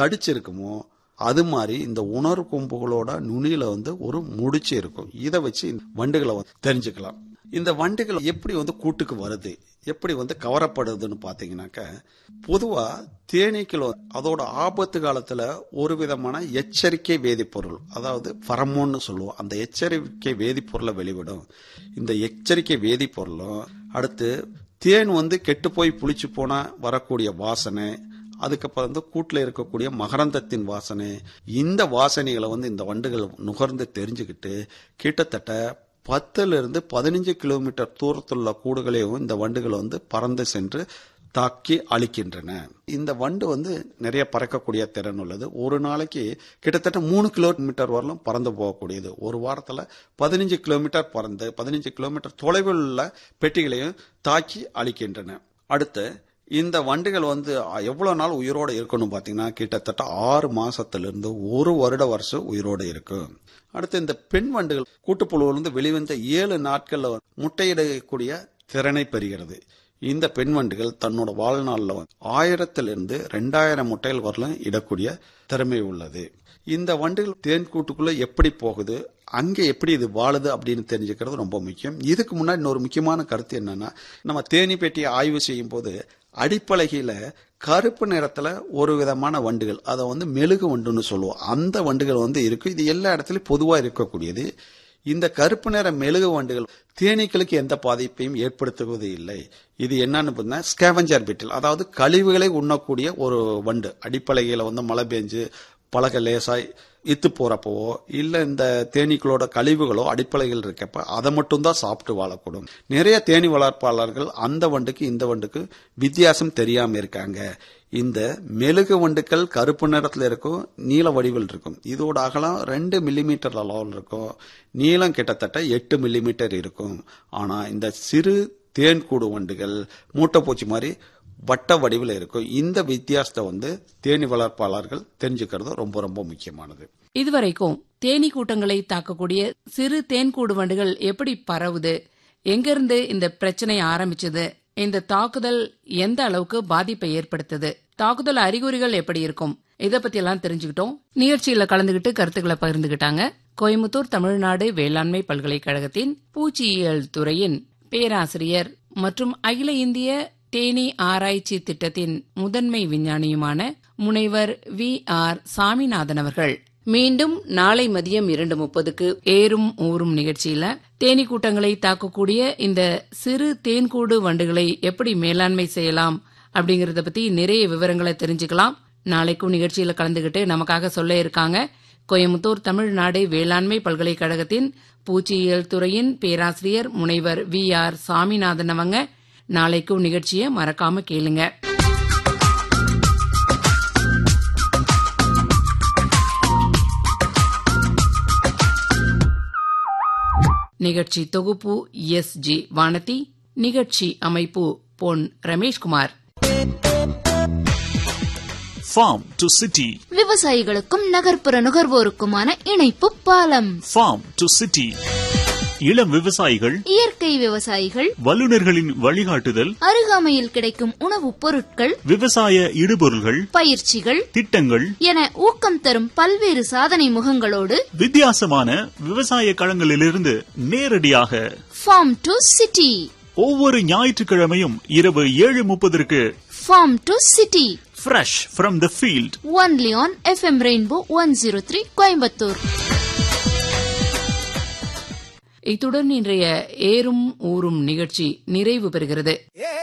தடிச்சிருக்குமோ அது மாதிரி இந்த உணர் கொம்புகளோட நுனியில வந்து ஒரு முடிச்சு இருக்கும் இதை வச்சு இந்த வண்டுகளை வந்து தெரிஞ்சுக்கலாம் இந்த வண்டுகள் எப்படி வந்து கூட்டுக்கு வருது எப்படி வந்து கவரப்படுதுன்னு பாத்தீங்கன்னாக்க பொதுவா தேனீக்கள் வந்து அதோட ஆபத்து காலத்துல ஒரு விதமான எச்சரிக்கை வேதிப்பொருள் அதாவது பரமோன்னு சொல்லுவோம் அந்த எச்சரிக்கை வேதிப்பொருளை வெளிவிடும் இந்த எச்சரிக்கை வேதிப்பொருளும் அடுத்து தேன் வந்து கெட்டு போய் புளிச்சு போனா வரக்கூடிய வாசனை அதுக்கப்புறம் வந்து கூட்டில் இருக்கக்கூடிய மகரந்தத்தின் வாசனை இந்த வாசனைகளை வந்து இந்த வண்டுகள் நுகர்ந்து தெரிஞ்சுக்கிட்டு கிட்டத்தட்ட பத்துல இருந்து பதினஞ்சு கிலோமீட்டர் தூரத்துள்ள கூடுகளையும் இந்த வண்டுகள் வந்து பறந்து சென்று தாக்கி அழிக்கின்றன இந்த வண்டு வந்து நிறைய பறக்கக்கூடிய திறன் உள்ளது ஒரு நாளைக்கு கிட்டத்தட்ட மூணு கிலோமீட்டர் வரலும் பறந்து போகக்கூடியது ஒரு வாரத்துல பதினஞ்சு கிலோமீட்டர் பறந்து பதினஞ்சு கிலோமீட்டர் தொலைவில் உள்ள பெட்டிகளையும் தாக்கி அழிக்கின்றன அடுத்து இந்த வண்டுகள் வந்து எவ்வளவு நாள் உயிரோட இருக்கணும் பாத்தீங்கன்னா கிட்டத்தட்ட ஆறு மாசத்துல இருந்து ஒரு வருட வருஷம் உயிரோட இருக்கும் அடுத்து இந்த பெண் வண்டுகள் கூட்டுப்புழுவிலிருந்து வெளிவந்த ஏழு நாட்கள்ல முட்டையிடக்கூடிய திறனை பெறுகிறது இந்த பெண் வண்டுகள் தன்னோட வாழ்நாள்ல ஆயிரத்திலிருந்து ரெண்டாயிரம் முட்டைகள் வரலும் இடக்கூடிய திறமை உள்ளது இந்த வண்டுகள் தேன் கூட்டுக்குள்ள எப்படி போகுது அங்க எப்படி இது வாழுது அப்படின்னு தெரிஞ்சுக்கிறது ரொம்ப முக்கியம் இதுக்கு முன்னாடி இன்னொரு முக்கியமான கருத்து என்னன்னா நம்ம தேனி பெட்டியை ஆய்வு செய்யும் போது அடிப்பலகையில கருப்பு நிறத்துல ஒரு விதமான வண்டுகள் அதை வந்து மெழுகு வண்டுன்னு சொல்லுவோம் அந்த வண்டுகள் வந்து இருக்கு இது எல்லா இடத்துலயும் பொதுவா இருக்கக்கூடியது இந்த கருப்பு நிற மெழுகு வண்டுகள் தேனீக்களுக்கு எந்த பாதிப்பையும் ஏற்படுத்துவது இல்லை இது என்னன்னு பார்த்தீங்கன்னா ஸ்கேவஞ்சர் பிட்டில் அதாவது கழிவுகளை உண்ணக்கூடிய ஒரு வண்டு அடிப்பலகையில வந்து மழை பெஞ்சு பழக லேசாய் இத்து போறப்பவோ இல்ல இந்த தேனீக்களோட கழிவுகளோ அடிப்படைகள் இருக்கப்ப அதை மட்டும்தான் சாப்பிட்டு வாழக்கூடும் நிறைய தேனி வளர்ப்பாளர்கள் அந்த வண்டுக்கு இந்த வண்டுக்கு வித்தியாசம் தெரியாம இருக்காங்க இந்த மெழுகு வண்டுக்கள் கருப்பு நிறத்துல இருக்கும் நீல வடிவில் இருக்கும் இதோட அகலம் ரெண்டு மில்லிமீட்டர் அளவில் இருக்கும் நீளம் கிட்டத்தட்ட எட்டு மில்லிமீட்டர் இருக்கும் ஆனா இந்த சிறு தேன் கூடு வண்டுகள் மூட்டைப்பூச்சி மாதிரி வட்ட வடிவில் இருக்கும் இந்த வித்தியாசத்தை வந்து தேனி வளர்ப்பாளர்கள் தெரிஞ்சுக்கிறது ரொம்ப ரொம்ப முக்கியமானது இதுவரைக்கும் தேனி கூட்டங்களை தாக்கக்கூடிய சிறு தேன்கூடு வண்டுகள் எப்படி பரவுது எங்கிருந்து இந்த பிரச்சனை ஆரம்பிச்சது இந்த தாக்குதல் எந்த அளவுக்கு பாதிப்பை ஏற்படுத்துது தாக்குதல் அறிகுறிகள் எப்படி இருக்கும் இத பத்தி எல்லாம் தெரிஞ்சுக்கிட்டோம் நிகழ்ச்சியில கலந்துகிட்டு கருத்துக்களை பகிர்ந்துகிட்டாங்க கோயம்புத்தூர் தமிழ்நாடு வேளாண்மை பல்கலைக்கழகத்தின் பூச்சியியல் துறையின் பேராசிரியர் மற்றும் அகில இந்திய தேனி ஆராய்ச்சி திட்டத்தின் முதன்மை விஞ்ஞானியுமான முனைவர் வி ஆர் சாமிநாதன் அவர்கள் மீண்டும் நாளை மதியம் இரண்டு முப்பதுக்கு ஏறும் ஊறும் நிகழ்ச்சியில தேனி கூட்டங்களை தாக்கக்கூடிய இந்த சிறு தேன்கூடு வண்டுகளை எப்படி மேலாண்மை செய்யலாம் அப்படிங்கறத பத்தி நிறைய விவரங்களை தெரிஞ்சுக்கலாம் நாளைக்கும் நிகழ்ச்சியில கலந்துகிட்டு நமக்காக சொல்ல இருக்காங்க கோயம்புத்தூர் தமிழ்நாடு வேளாண்மை பல்கலைக்கழகத்தின் பூச்சியியல் துறையின் பேராசிரியர் முனைவர் வி ஆர் சாமிநாதன் அவங்க நாளைக்கும் நிகழ்ச்சியை மறக்காம கேளுங்க நிகழ்ச்சி தொகுப்பு எஸ் ஜி வானதி நிகழ்ச்சி அமைப்பு பொன் ரமேஷ்குமார் ஃபார்ம் டு சிட்டி விவசாயிகளுக்கும் நகர்ப்புற நுகர்வோருக்குமான இணைப்பு பாலம் ஃபார்ம் டு சிட்டி இளம் விவசாயிகள் இயற்கை விவசாயிகள் வல்லுநர்களின் வழிகாட்டுதல் அருகாமையில் கிடைக்கும் உணவுப் பொருட்கள் விவசாய இடுபொருள்கள் பயிற்சிகள் திட்டங்கள் என ஊக்கம் தரும் பல்வேறு சாதனை முகங்களோடு வித்தியாசமான விவசாய களங்களிலிருந்து நேரடியாக ஃபார்ம் டு சிட்டி ஒவ்வொரு ஞாயிற்றுக்கிழமையும் இரவு ஏழு முப்பதற்கு farm to city fresh from the field only on FM rainbow one zero three Coimbatore இத்துடன் இன்றைய ஏறும் ஊறும் நிகழ்ச்சி நிறைவு பெறுகிறது